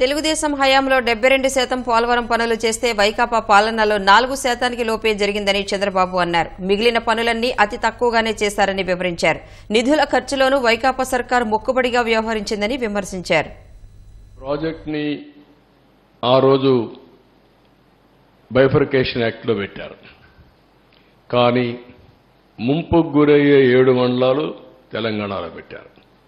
తెలుగుదేశం హయాంలో డెబ్బై రెండు శాతం పోలవరం పనులు చేస్తే వైకాపా పాలనలో నాలుగు శాతానికి లోపే జరిగిందని చంద్రబాబు అన్నారు మిగిలిన పనులన్నీ అతి తక్కువగానే చేశారని వివరించారు నిధుల ఖర్చులోనూ వైకాపా సర్కార్ మొక్కుబడిగా వ్యవహరించిందని విమర్శించారు ప్రాజెక్ట్ని ఆ రోజు బైఫర్కేషన్ యాక్ట్లో పెట్టారు కానీ ముంపుకు గురయ్యే ఏడు మండలాలు తెలంగాణలో పెట్టారు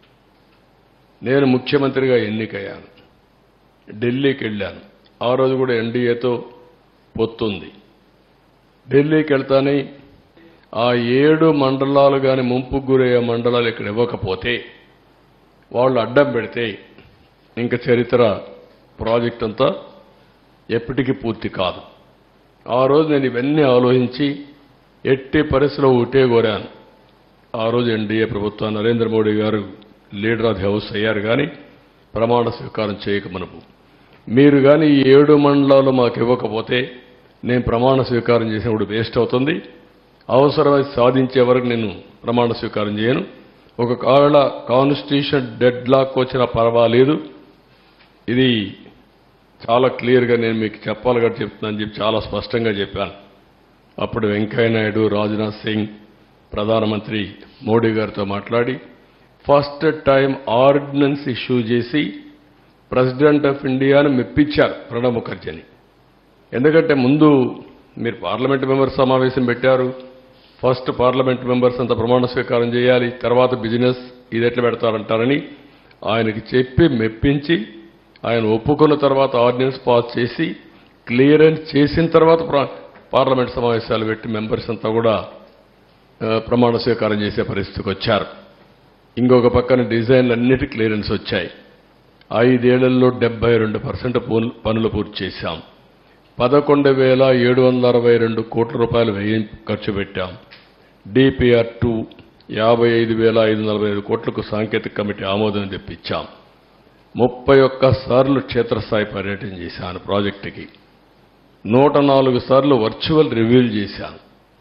నేను ముఖ్యమంత్రిగా ఎన్నికయ్యాను ఢిల్లీకి వెళ్ళాను ఆ రోజు కూడా ఎన్డీఏతో పొత్తుంది ఢిల్లీకి వెళ్తానే ఆ ఏడు మండలాలు కానీ ముంపుకు గురయ్యే మండలాలు ఇక్కడ ఇవ్వకపోతే వాళ్ళు అడ్డం పెడితే ఇంకా చరిత్ర ప్రాజెక్ట్ అంతా ఎప్పటికీ పూర్తి కాదు ఆ రోజు నేను ఇవన్నీ ఆలోచించి ఎట్టి పరిస్థితిలో ఒకటే కోరాను ఆ రోజు ఎన్డీఏ ప్రభుత్వం నరేంద్ర మోడీ గారు లీడర్ ఆఫ్ ది హౌస్ అయ్యారు కానీ ప్రమాణ స్వీకారం చేయక మనపు మీరు కానీ ఈ ఏడు మండలాలు మాకు ఇవ్వకపోతే నేను ప్రమాణ స్వీకారం చేసినప్పుడు వేస్ట్ అవుతుంది అవసరమైతే సాధించే వరకు నేను ప్రమాణ స్వీకారం చేయను ఒక కాళ్ళ కాన్స్టిట్యూషన్ డెడ్ లాక్ వచ్చినా పర్వాలేదు ఇది చాలా క్లియర్గా నేను మీకు చెప్పాలి కాబట్టి చెప్తున్నాను చెప్పి చాలా స్పష్టంగా చెప్పాను అప్పుడు వెంకయ్యనాయుడు రాజ్నాథ్ సింగ్ ప్రధానమంత్రి మోడీ గారితో మాట్లాడి ఫస్ట్ టైం ఆర్డినెన్స్ ఇష్యూ చేసి ప్రెసిడెంట్ ఆఫ్ ఇండియాను మెప్పించారు ప్రణబ్ ముఖర్జీని ఎందుకంటే ముందు మీరు పార్లమెంట్ మెంబర్స్ సమావేశం పెట్టారు ఫస్ట్ పార్లమెంట్ మెంబర్స్ అంత ప్రమాణ స్వీకారం చేయాలి తర్వాత బిజినెస్ ఇది ఎట్లా పెడతారంటారని ఆయనకి చెప్పి మెప్పించి ఆయన ఒప్పుకున్న తర్వాత ఆర్డినెన్స్ పాస్ చేసి క్లియరెన్స్ చేసిన తర్వాత ప్రా- పార్లమెంట్ సమావేశాలు పెట్టి మెంబర్స్ అంతా కూడా ఆ, ప్రమాణ స్వీకారం చేసే పరిస్థితికి వచ్చారు ఇంకొక పక్కన డిజైన్లు అన్నిటి క్లియరెన్స్ వచ్చాయి ఐదేళ్లలో డెబ్బై రెండు పర్సెంట్ పనులు పూర్తి చేశాం పదకొండు వేల ఏడు వందల అరవై రెండు కోట్ల రూపాయలు వ్యయం ఖర్చు పెట్టాం డిపిఆర్ టూ యాభై ఐదు వేల ఐదు వందల నలభై ఐదు కోట్లకు సాంకేతిక కమిటీ ఆమోదం తెప్పించాం ముప్పై ఒక్క సార్లు క్షేత్రస్థాయి పర్యటన చేశాను ప్రాజెక్టుకి నూట నాలుగు సార్లు వర్చువల్ రివ్యూలు చేశాను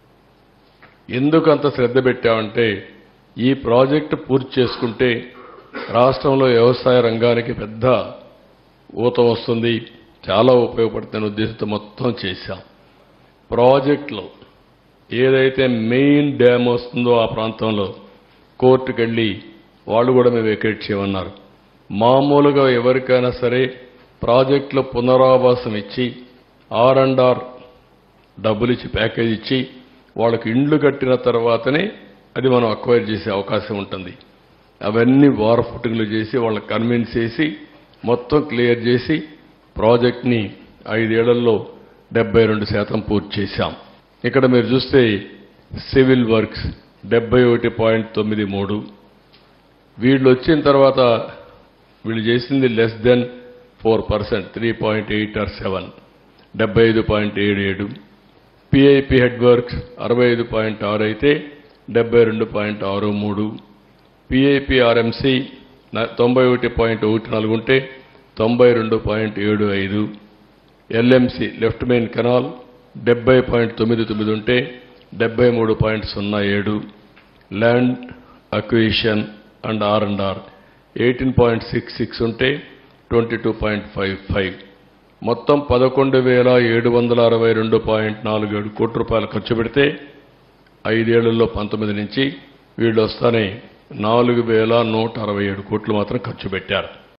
ఎందుకు అంత శ్రద్ధ పెట్టామంటే ఈ ప్రాజెక్టు పూర్తి చేసుకుంటే రాష్ట్రంలో వ్యవసాయ రంగానికి పెద్ద ఊత వస్తుంది చాలా ఉపయోగపడుతున్న ఉద్దేశంతో మొత్తం చేశాం ప్రాజెక్టులో ఏదైతే మెయిన్ డ్యామ్ వస్తుందో ఆ ప్రాంతంలో కోర్టుకు వెళ్ళి వాళ్ళు కూడా మేము వెకేట్ చేయమన్నారు మామూలుగా ఎవరికైనా సరే ప్రాజెక్టులో పునరావాసం ఇచ్చి ఆర్ అండ్ ఆర్ డబ్బులు ఇచ్చి ప్యాకేజ్ ఇచ్చి వాళ్ళకి ఇండ్లు కట్టిన తర్వాతనే అది మనం అక్వైర్ చేసే అవకాశం ఉంటుంది అవన్నీ వార్ ఫుటింగ్లు చేసి వాళ్ళకి కన్విన్స్ చేసి మొత్తం క్లియర్ చేసి ప్రాజెక్ట్ని ఐదేళ్లలో డెబ్బై రెండు శాతం పూర్తి చేశాం ఇక్కడ మీరు చూస్తే సివిల్ వర్క్స్ డెబ్బై ఒకటి పాయింట్ తొమ్మిది మూడు వీళ్ళు వచ్చిన తర్వాత వీళ్ళు చేసింది less than four percent three point eight or seven డెబ్బై ఐదు పాయింట్ ఏడు ఏడు పిఐపి హెడ్ వర్క్స్ అరవై ఐదు పాయింట్ ఆరు అయితే డెబ్బై రెండు పాయింట్ ఆరు మూడు పిఐపి ఆర్ఎంసి తొంభై ఒకటి పాయింట్ ఒకటి నాలుగు ఉంటే తొంభై రెండు పాయింట్ ఏడు ఐదు ఎల్ఎంసి లెఫ్ట్ మెయిన్ కెనాల్ డెబ్బై పాయింట్ తొమ్మిది తొమ్మిది ఉంటే డెబ్బై మూడు పాయింట్ సున్నా ఏడు land acquisition and R and R eighteen point six six ఉంటే twenty two point five five మొత్తం పదకొండు వేల ఏడు వందల అరవై రెండు పాయింట్ నాలుగు ఏడు కోట్ల రూపాయలు ఖర్చు పెడితే ఐదేళ్లలో పంతొమ్మిది నుంచి వీళ్ళు వస్తానే నాలుగు వేల నూట అరవై ఏడు కోట్లు మాత్రం ఖర్చు పెట్టారు